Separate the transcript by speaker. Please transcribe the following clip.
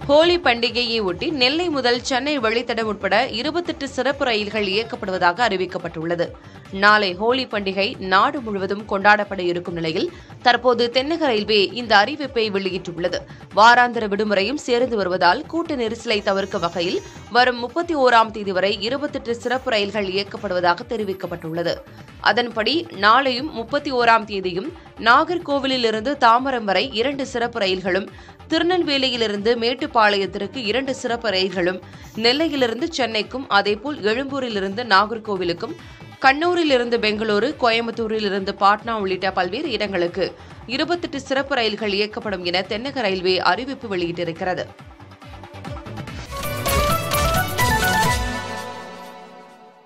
Speaker 1: ஹோலி பண்டிகையை ஒட்டி நெல்லை முதல் சென்னை வழித்தடம் உட்பட இருபத்தெட்டு சிறப்பு ரயில்கள் இயக்கப்படுவதாக அறிவிக்கப்பட்டுள்ளது நாளை ஹோலி பண்டிகை நாடு முழுவதும் கொண்டாடப்பட இருக்கும் நிலையில் தற்போது தென்னக ரயில்வே இந்த அறிவிப்பை வெளியிட்டுள்ளது வாராந்திர விடுமுறையும் சேர்ந்து வருவதால் கூட்ட நெரிசலை தவிர்க்கும் வகையில் வரும் முப்பத்தி ஓராம் தேதி வரை இருபத்தெட்டு சிறப்பு ரயில்கள் இயக்கப்படுவதாக தெரிவிக்கப்பட்டுள்ளது அதன்படி நாளையும் முப்பத்தி ஓராம் தேதியும் நாகர்கோவிலிலிருந்து தாம்பரம் வரை இரண்டு சிறப்பு ரயில்களும் திருநெல்வேலியிலிருந்து மேட்டுப்பாளையத்திற்கு இரண்டு சிறப்பு ரயில்களும் நெல்லையிலிருந்து சென்னைக்கும் அதேபோல் எழும்பூரிலிருந்து நாகர்கோவிலுக்கும் கண்ணூரிலிருந்து பெங்களூரு கோயம்புத்தூரிலிருந்து பாட்னா உள்ளிட்ட பல்வேறு இடங்களுக்கு இருபத்தெட்டு சிறப்பு ரயில்கள் இயக்கப்படும் என தென்னக ரயில்வே அறிவிப்பு வெளியிட்டிருக்கிறது